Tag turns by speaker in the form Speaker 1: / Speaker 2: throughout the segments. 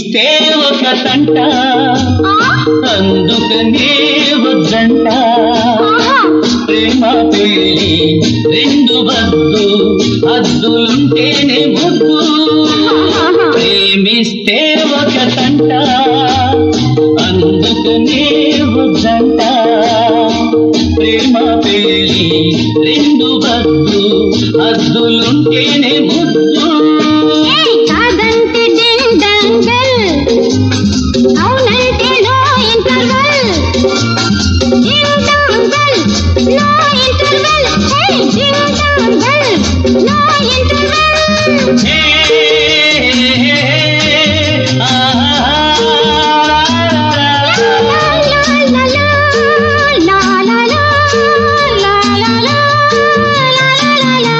Speaker 1: ప్రేమిస్తే ఒక తంట అందుకనే వద్దంట ప్రేమ పెళ్ళి రెండు వద్దు హద్దులుంటేనే ముద్దు ప్రేమిస్తే ఒక తంట అందుకనే వద్దంట ప్రేమ పెళ్ళి రెండు వద్దు హద్దులుంటేనే ముద్దు
Speaker 2: కాదంటే డిండంగల్ అవునంటే నో ఇంటర్వల్ డిండంగల్ నో ఇంటర్వల్ హే డిండంగల్ నో ఇంటర్వల్
Speaker 1: హే, హే, ఆ,
Speaker 2: లా లా లా లా లా లా లా లా లా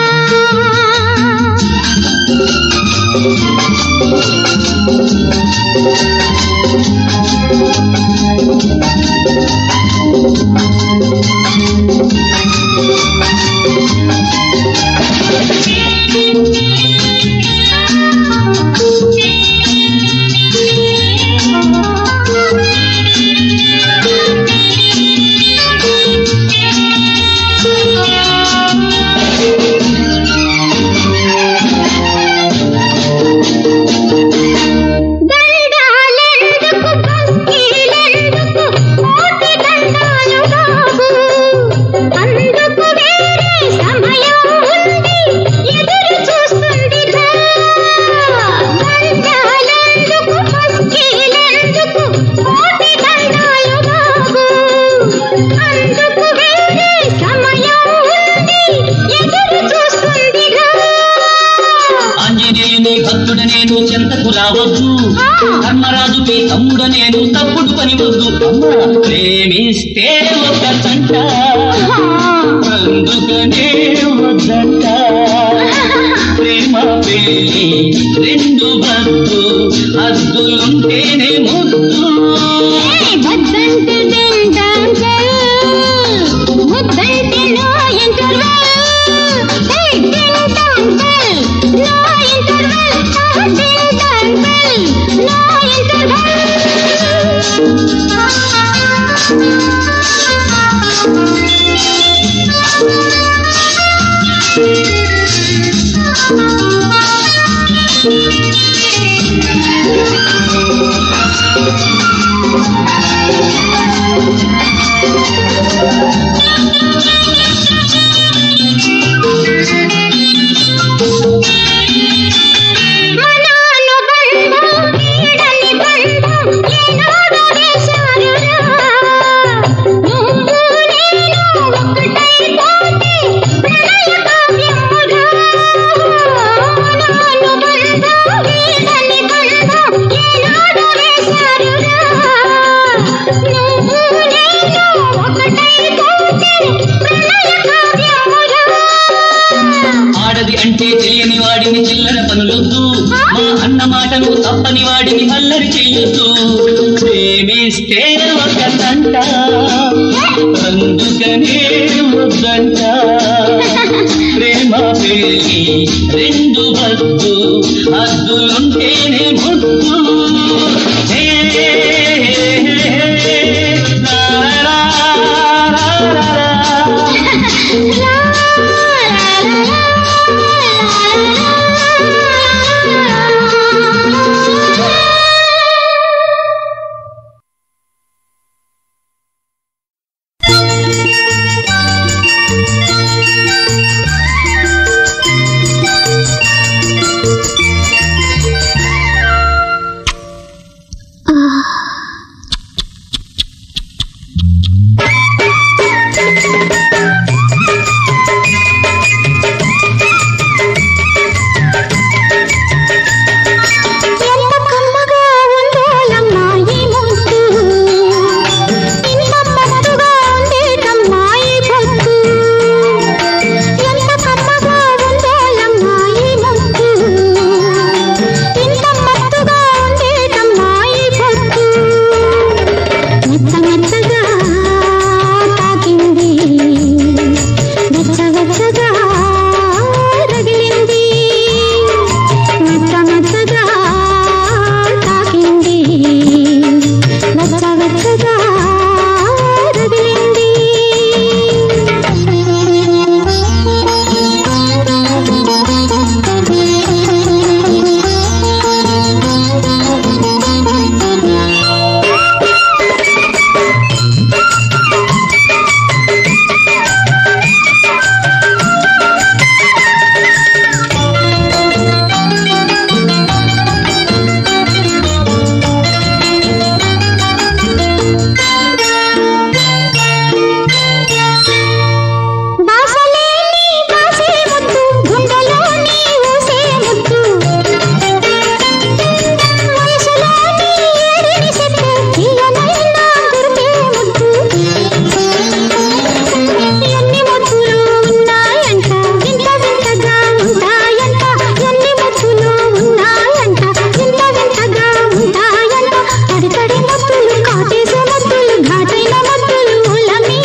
Speaker 2: దండాలెందుకు బస్తీలెందుకు కోటి దండాలు బాబు అందుకు వేరే సమయం ఉంది ఎదురు చూస్తుంది దండాలెందుకు బస్తీలెందుకు కోటి దండాలు బాబు అందుకు వేరే సమయం ఉంది ఎదురు చూస్తుంది
Speaker 1: ఆంజనేయుని భక్తుడ నేను చెంతకు రావద్దు ధర్మరాజుకి తమ్ముడ నేను తప్పుడు పని వద్దు అమ్మా ప్రేమిస్తే ఒక తంట అందుకనే వద్దంట ప్రేమ పెళ్ళి రెండు వద్దు హద్దులుంటేనే ముద్దు
Speaker 2: వద్దంటే డిండంగల్ ముద్దంటే నో ఇంటర్వల్ హే డిండంగల్ నో ఇంటర్వల్ డిండంగల్ నో మనాను బంధం వీడని బంధం ఏనాడు వేశారురా నువ్వు నేను ఒకటైపోతే ప్రణయ కావ్యమురా మనాను బంధం వీడని బంధం ఏనాడు వేశారురా నువ్వు నేను ఒకటైపోతే ప్రణయ కావ్యమురా
Speaker 1: ఆడది అంటే తెలియని వాడిని చిల్లర పనులొద్దు మా అన్న మాటను తప్పని వాడిని అల్లరి చెయ్యొద్దు ప్రేమిస్తే ఒక తంట అందుకనే వద్దంట ప్రేమ పెళ్ళి రెండు వద్దు హద్దులుంటేనే ముద్దు హే, హే, హే, లా, లా, లా, లా, లా.
Speaker 2: ఎంత కమ్మగా ఉందోలమ్మా ఈ ముద్దు ఇంత మత్తుగా ఉండేటమ్మా ఈ పొద్దు ఎంత కమ్మగా ఉందోలమ్మా ఈ ముద్దు ఇంత మత్తుగా ఉండేటమ్మా ఈ పొద్దు మెత్త మెత్తగా తాకింది వెచ్చ వెచ్చగా రగిలింది మెత్త మెత్తగా తాకింది వెచ్చగా రగిలింది బాసలేని బాసే ముద్దు గుండెలోని ఊసే ముద్దు వయసులోని ఏడిని చెట్టు తీయనైన గురిపే ముద్దు ఎన్ని ముద్దులు ఉన్నాయంట వింత వింతగా ఉంటాయంట ఎన్ని ముద్దులు ఉన్నాయంట వింత వింతగా ఉంటాయంట తడి తడి ముద్దులు కాటేసే ముద్దులు ఘాటైన ముద్దులు ఉలమి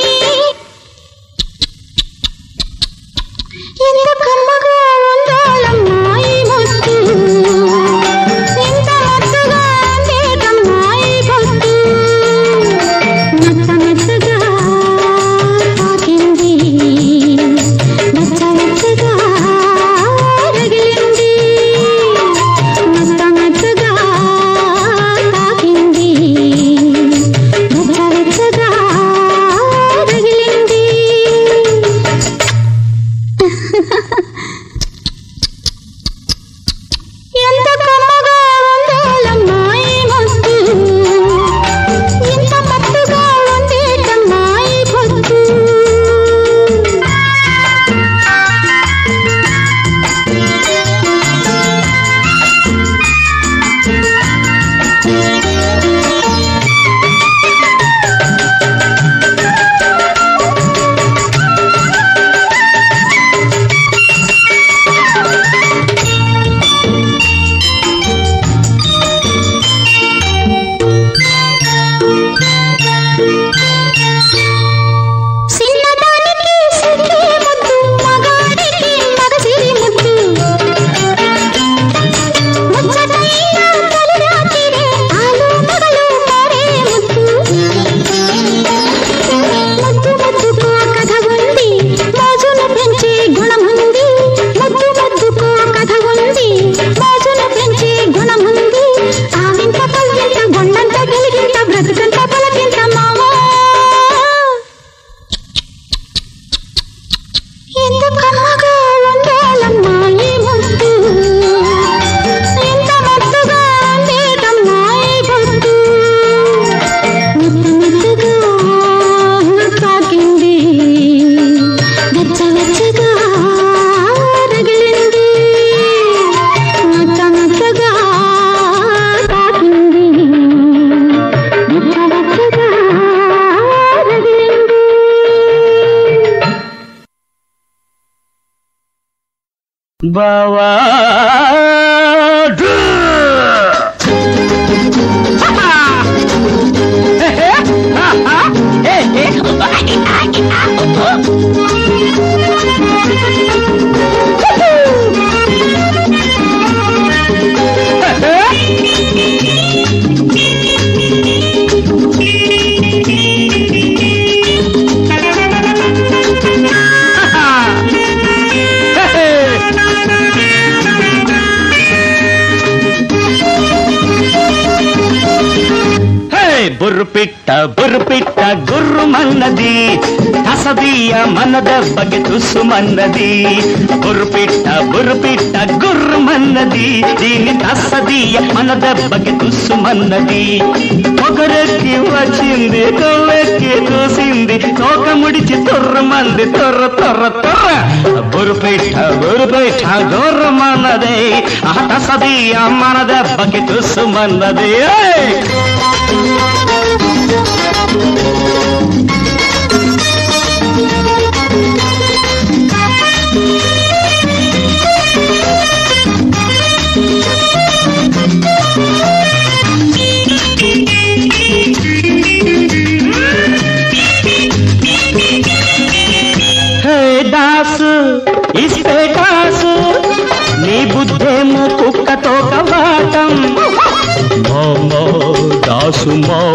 Speaker 2: ఎంత కమ్మగా ఉండాలమ్మా ఈ ముద్దు ఎంత మెత్తగా అందేటమ్మా ఈ పొద్దు మెత్త మెత్తగా తాకింది మెత్త మెత్తగా రగిలింది మెత్త మెత్తగా తాకింది మెత్త మెత్తగా రగిలింది ఎంత కమ్మగా ఉండాలమ్మా ఈ మస్తు ఎంత మత్తుగా ఉండేటమ్మా ఈ పొద్దు చిన్నదానికి సిగ్గే ముద్దు మగాడికి మగసిరి ముద్దు ముచ్చటైన తొలి రాత్రిరే ఆలు మగలు మారే ముద్దు ముద్దు ముద్దుకో కథ ఉంది మోజును పెంచే గుణముంది ముద్దు ముద్దుకో కథ ఉంది మోజును పెంచే గుణముంది ఆ వింత పల్లింత గొండంత గెలిగింత బ్రతుకంత పలకింత మావా ఎంత కమ్మగా ఉండాలమ్మా ఈ ముద్దు ఎంత మత్తుగా ఉండేటమ్మా ఈ పొద్దు మెత్త మెత్తగా తాకింది వెచ్చ వెచ్చగా రగిలింది మెత్త మెత్తగా తాకింది వెచ్చ వెచ్చగా రగిలింది
Speaker 1: బావా బుర్రు పిట్ట బుర్రు పిట్ట గుర్రుమన్నది కసదీయ మన దెబ్బకి తుస్సుమన్నది బుర్రు పిట్ట బుర్రు పిట్ట గుర్రుమన్నది దీని తసదీయ మన దెబ్బకి తుస్సుమన్నది ఒకరెక్కి వచ్చింది కొవ్వెక్కి చూసింది తోక ముడిచి తొర్రమంది తొర్ర తొర్ర తొర్ర బుర్రు పిట్ట బుర్రు పిట్ట గుర్రుమన్నది ఆ తసదీయ మన దెబ్బకి తుస్సుమన్నది ఏయ్! హే దాసు ఇస్తే కాసు నీ బుద్ధేమో కుక్కతో కవాటం మామా దాసు మామా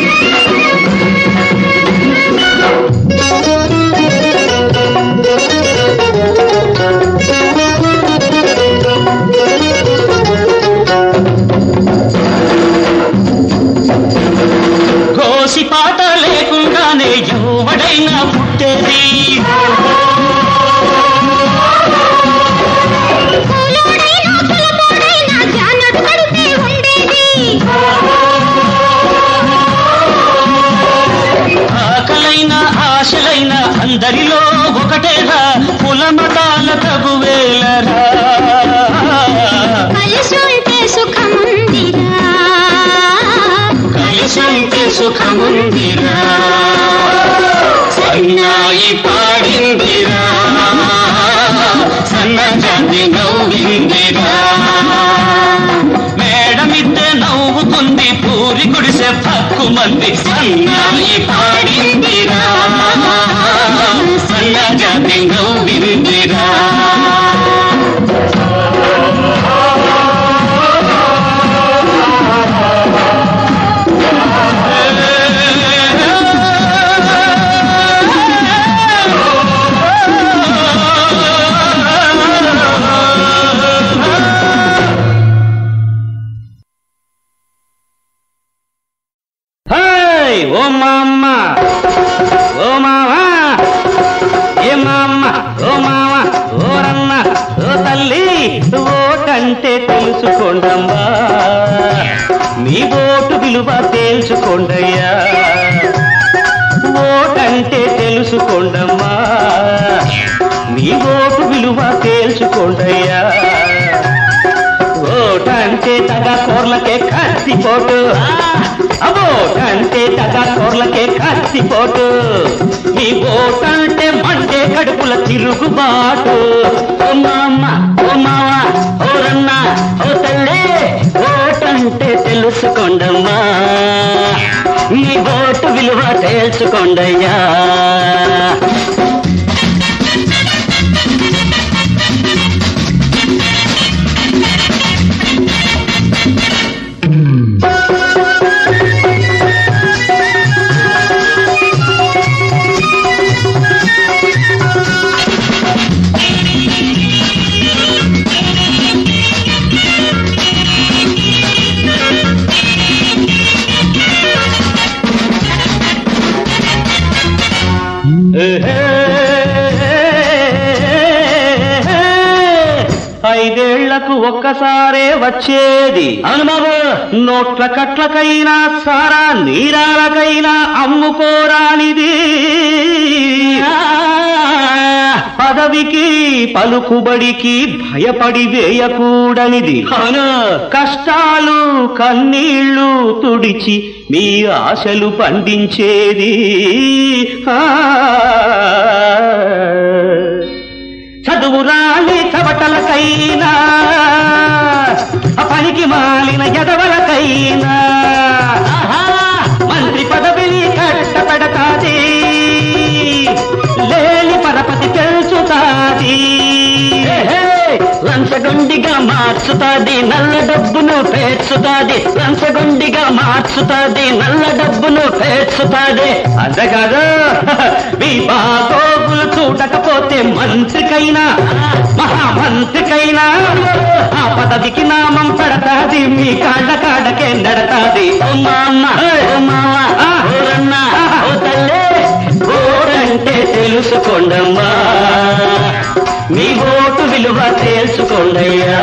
Speaker 1: పాట లేకుండానే ఎవడైనా పుట్టేది
Speaker 2: పూలోడైనా పులపోడైనా జానడు కడితే ఉండేది
Speaker 1: ఆకలైన ఆశలైన అందరిలో ఒకటేరా కులమతాల తగువేలరా
Speaker 2: కలిసి ఉంటే సుఖముందిరా
Speaker 1: కలిసంటే సుఖముందిరా సన్నాయి పాడిందిరా సన్నజాతి నవ్విందిరా మేడమిద్దే నవ్వుతుంది పూరి గుడిసె పక్కు మంది సన్నాయి పాడిందిరా సన్నజాతి నవ్విందిరా హేయ్ ఓ మామ ఓ మామ ఏ మామ ఓ మామ ఓరన్న ఓ తల్లి ఓటంటే తెలుసుకోండమ్మా మీ ఓటు విలువ తేల్చుకోండయ్యా ఓటంటే తెలుసుకోండమ్మా మీ ఓటు విలువ తేల్చుకోండయ్యా ఓటంటే తగా కోర్లకే కత్తిపోటు ఓటంటే తగా కోర్లకే కత్తిపోటు ఈ ఓటంటే మండే కడుపుల తిరుగుబాటు ఓ మామ ఓ మామ ఓ రన్న ఓ తల్లి ఓటంటే తెలుసుకోండమ్మా మీ ఓటు విలువ తేల్చుకోండయ్యా ఐదేళ్లకు ఒక్కసారే వచ్చేది అవును బాబు నోట్ల కట్లకైనా సారా నీరాలకైనా అమ్ముకోరానిది పదవికి పలుకుబడికి భయపడి వేయకూడనిది అవును కష్టాలు కన్నీళ్లు తుడిచి మీ ఆశలు పండించేది ఆ చదువురాని చవటలకైనా ఆ పనికి మాలిన ఎదవలకైనా మంత్రి పదవిని కట్టపెడతాది లేని పరపతి పెంచుతాది లంచగొండిగా మార్చుతాది నల్ల డబ్బును పేర్చుతాది లంచగొండిగా మార్చుతాది నల్ల డబ్బును పేర్చుతాది అంతేకాదు మీ బాగోగులు చూడకపోతే మంత్రికైనా మహామంత్రికైనా ఆ పదవికి నామం పెడతాది మీ కాళ్ళ కాడకే నడతాది ఓ మామ ఓ మామ ఓ రన్న ఓ తల్లే ఓడంటే తెలుసుకోండమ్మా మీ ఓటు విలువ తేల్చుకోండయ్యా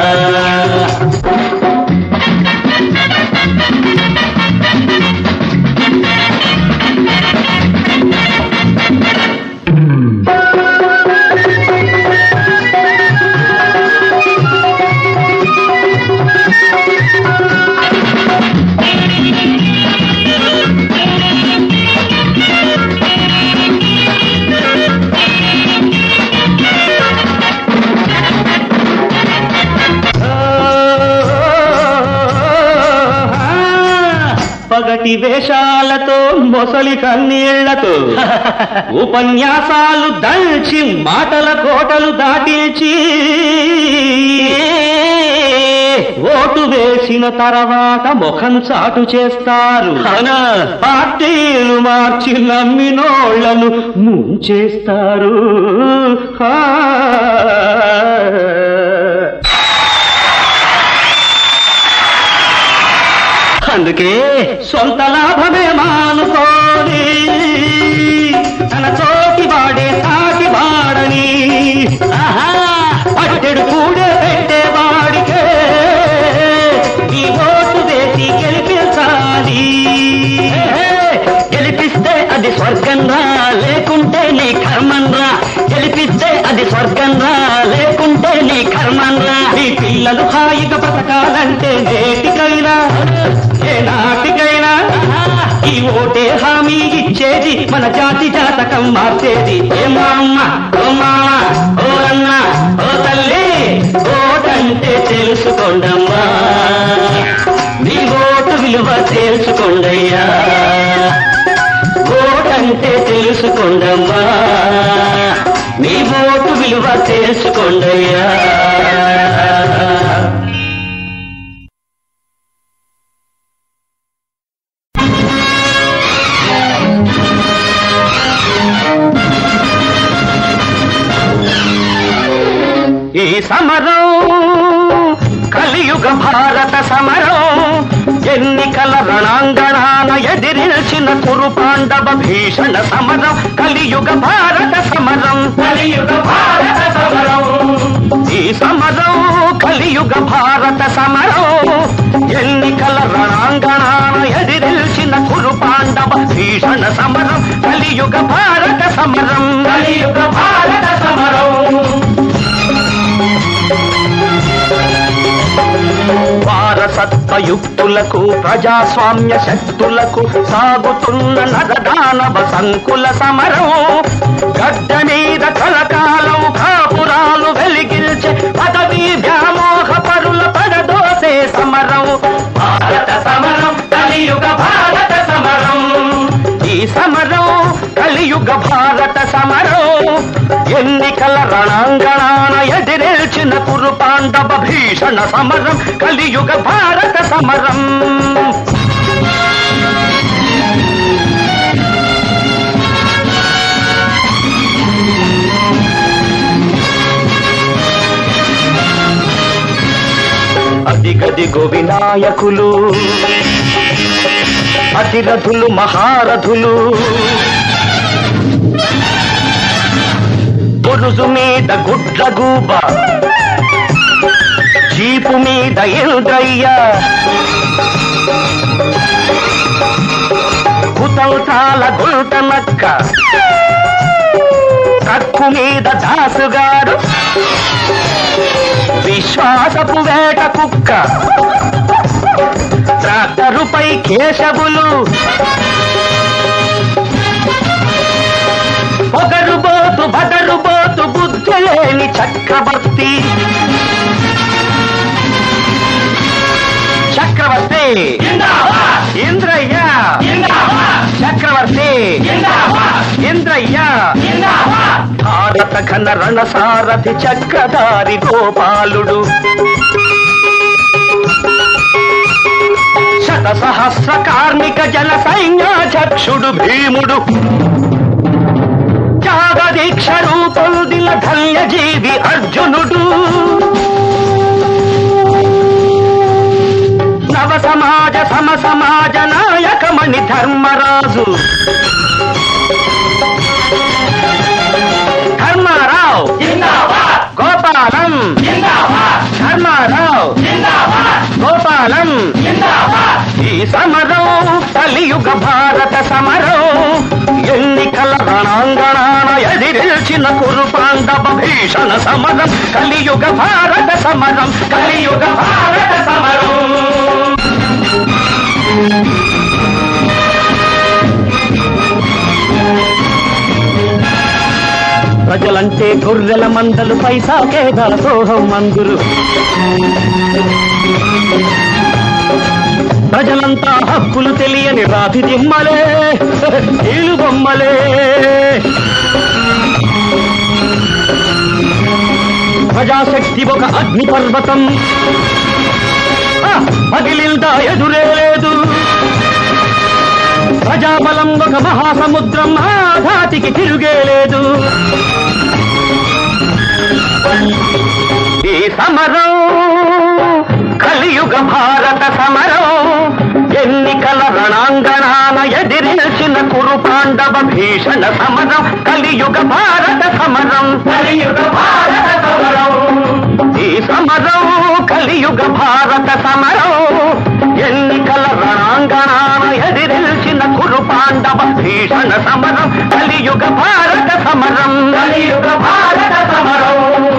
Speaker 1: పగటి వేషాలతో మొసలి కన్నీళ్లతో ఉపన్యాసాలు దంచి మాటల కోటలు దాటించి ఓటు వేసిన తర్వాత ముఖం చాటు చేస్తారు పార్టీలు మార్చి నమ్మినోళ్లను ముంచేస్తారు ఆ. అందుకే సొంత లాభమే మానుకో అది స్వర్గం రా లేకుంటే నీ కర్మం రా గెలిపిస్తే అది స్వర్గం రా లేకుంటే నీ కర్మం రా నీ పిల్లలు హాయిగా బ్రతకాలంటే నేటికైనా ఏ నాటికైనా ఈ ఓటే హామీ ఇచ్చేది మన జాతి జాతకం మార్చేది ఏ మామ్మ ఓ మామ ఓ అన్న ఓ తల్లి ఓటంటే తెలుసుకోండమ్మా మీ ఓటు విలువ తెలుసుకోండయ్యా ఓటంటే తెలుసుకోండమ్మా మీ ఓటు విలువ తెలుసుకోండయ్యా ఈ సమరం కలియుగ భారత సమరం ఎన్నికల రణాంగణాన ఎదిరిల్చిన కురు పాండవ భీషణ సమరం కలియుగ భారత సమరం కలియుగ భారత సమరం ఈ సమరం కలియుగ భారత సమరం ఎన్నికల రణాంగణాన ఎదిరిల్చిన కురు పాండవ భీషణ సమరం కలియుగ భారత సమరం కలియుగ భారత సమరం వారసత్వయుక్తులకు ప్రజాస్వామ్య శక్తులకు సాగుతున్న నరదానవ సంకుల సమరం గడ్డ మీద కలకాలం కాపురాలు వెలిగిల్చే పదవీ వ్యామోహ పరుల పడదోసే సమరం భారత సమరం కలియుగ భారత సమరం ఈ సమరం కలియుగ భారత సమరం ఎన్నికల రణాంగణాన ఎదిరేల్చిన కురు పాండవ భీషణ సమరం కలియుగ భారత సమరం అదిగదిగో వినాయకులు అతిరథులు మహారథులు బురుజు మీద గుడ్ల గూబ జీపు మీద ఇంద్రయ్య కుతంతాల గుంట నక్క కక్కు మీద దాసుగారు విశ్వాసపు వేట కుక్క ట్రాక్టరుపై కేశవులు పొగరుబోతు బదరుబోతు బుద్ధి లేని చక్రవర్తి చక్రవర్తి ఇంద్రయ్య చక్రవర్తి ఇంద్రయ్య భారత ఘన రణసారథి చక్రధారి గోపాలుడు శత సహస్ర కార్మిక జన సైన్యాధ్యక్షుడు భీముడు త్యాగదీక్ష రూపొందిన ధన్యజీవి అర్జునుడు నవ సమాజ సమ సమాజ నాయకమణి ధర్మరాజు ధర్మారావు గోపాలం ధర్మారావు గోపాలం ఈ సమరం కలియుగ భారత సమరం ఎన్నికల రణాంగణాన ఎదిరిల్చిన కురు పాండవ భీషణ సమరం కలియుగ భారత సమరం కలియుగ భారత సమరం ప్రజలంటే గొర్రెల మందలు పైసాకే దాసోహం మందురు ప్రజలంతా హక్కులు తెలియని రాతి దిమ్మలే నీలు బొమ్మలే ప్రజాశక్తి ఒక అగ్ని పర్వతం ఆ, పగిలిందా ఎదురే లేదు ప్రజాబలం ఒక మహాసముద్రం ఆ ధాటికి తిరుగే లేదు ఈ సమరం కలియుగ భారత సమరం ఎన్నికల రణాంగణాన ఎదిరిల్చిన కురు పాండవ భీషణ సమరం కలియుగ భారత సమరం కలియుగ భారత సమరం ఈ సమరం కలియుగ భారత సమరం ఎన్నికల రణాంగణాన ఎదిరిల్చిన కురు పాండవ భీషణ రావణ సమరం కలియుగ భారత సమరం కలియుగ భారత సమరం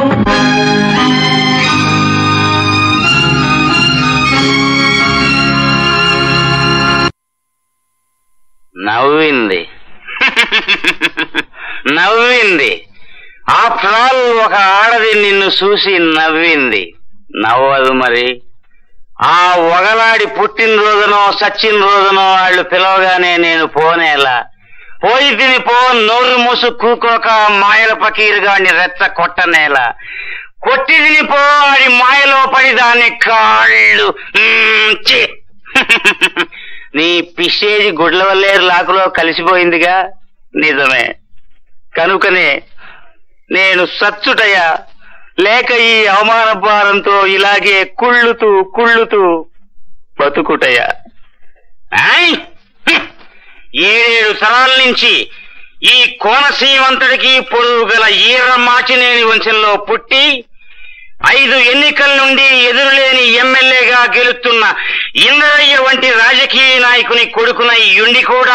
Speaker 3: నవ్వింది నవ్వింది ఆఫ్టర్ ఆల్ ఒక ఆడది నిన్ను చూసి నవ్వింది నవ్వదు మరి ఆ ఒగలాడి పుట్టినరోజునో సచ్చిన రోజునో వాళ్ళు పిలవగానే నేను పోనేలా పోయి తిని పో నోరు మూసు కూకోక మాయల పకీరుగాని రెచ్చ కొట్టనేలా కొట్టి తిని పో అది మాయలో పడి దాని కాళ్ళు మ్మ్, ఛీ. నీ పిషేది గుడ్ల వల్లేరు లాకులో కలిసిపోయిందిగా నిజమే కనుకనే నేను సచ్చుటయ్యా లేక ఈ అవమాన భారంతో ఇలాగే కుళ్ళుతూ కుళ్ళుతూ బతుకుటయ్యా ఆయ్! హ్మ్! ఏడేడు తరాల నుంచి ఈ కోనసీమంతటికి పొరుగు గల ఈర మాచినేని వంశంలో పుట్టి ఐదు ఎన్నికల నుండి ఎదురులేని ఎమ్మెల్యేగా గెలుస్తున్న ఇంద్రయ్య వంటి రాజకీయ నాయకుని కొడుకున యుండి కూడా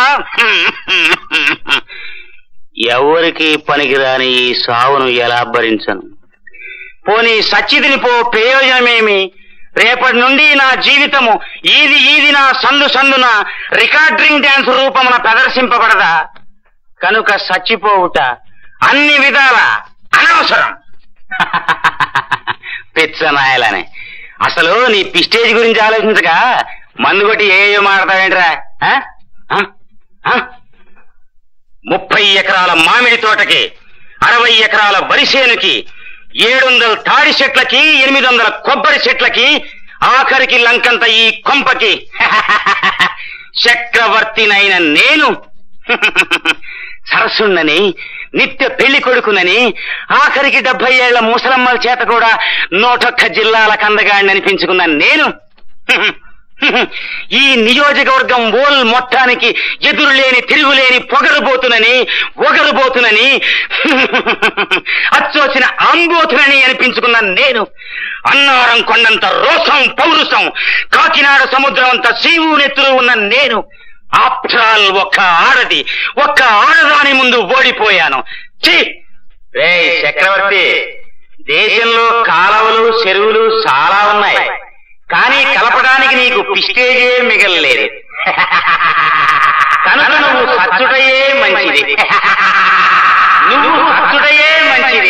Speaker 3: ఎవరికి పనికిరాని ఈ సావును ఎలా భరించను పోనీ సచ్చిదిని పో ప్రయోజనమేమి రేపటి నుండి నా జీవితము ఈది ఈది నా సందు సందున రికార్డింగ్ డ్యాన్స్ రూపమున ప్రదర్శింపబడదా కనుక సచ్చిపోవుట అన్ని విధాల అనవసరం పిచ్చనాయలని అసలు నీ పిస్టేజ్ గురించి ఆలోచించగా మందు కొట్టి ఏయో మాడతావేంట్రా ఆ? ఆ? ఆ? ముప్పై ఎకరాల మామిడి తోటకి అరవై ఎకరాల వరి చేనుకి ఏడు వందల తాడి చెట్లకి ఎనిమిది వందల కొబ్బరి చెట్లకి ఆఖరికి లంకంత ఈ కొంపకి చక్రవర్తినైన నేను సరసున్నని నిత్య పెళ్లి కొడుకునని ఆఖరికి డెబ్బై ఏళ్ల ముసలమ్మల చేత కూడా నూటొక్క జిల్లాల కందగాడిని అనిపించుకున్న నేను ఈ నియోజకవర్గం ఓల్ మొత్తానికి ఎదురులేని తిరుగులేని పొగరుబోతునని ఒగరుబోతునని అచ్చోసిన అంబోతునని అనిపించుకున్న నేను అన్నారం కొండంత రోసం పౌరుషం కాకినాడ సముద్రం అంత సీవు నెత్తులు ఉన్న నేను ఆఫ్టర్ ఆల్ ఒక్క ఆడది ఒక్క ఆడదాని ముందు ఓడిపోయాను ఛీ! రేయ్ చక్రవర్తి దేశంలో కాలవలు చెరువులు చాలా ఉన్నాయి కానీ కలపడానికి నీకు పిస్టేజే మిగలలేదు కనుక నువ్వు సచ్చుటయే మంచిది నువ్వు సచ్చుటయే మంచిది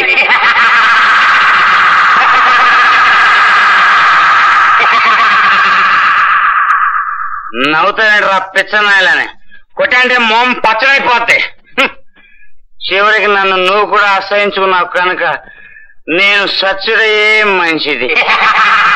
Speaker 3: నవ్వుతాడు రా పిచ్చనాయలని కొట్టంటే మొం పచ్చడైపోతాయి హ్మ్. చివరికి నన్ను నువ్వు కూడా అసహించుకున్నావు కనుక నేను సచ్చుడయే మంచిది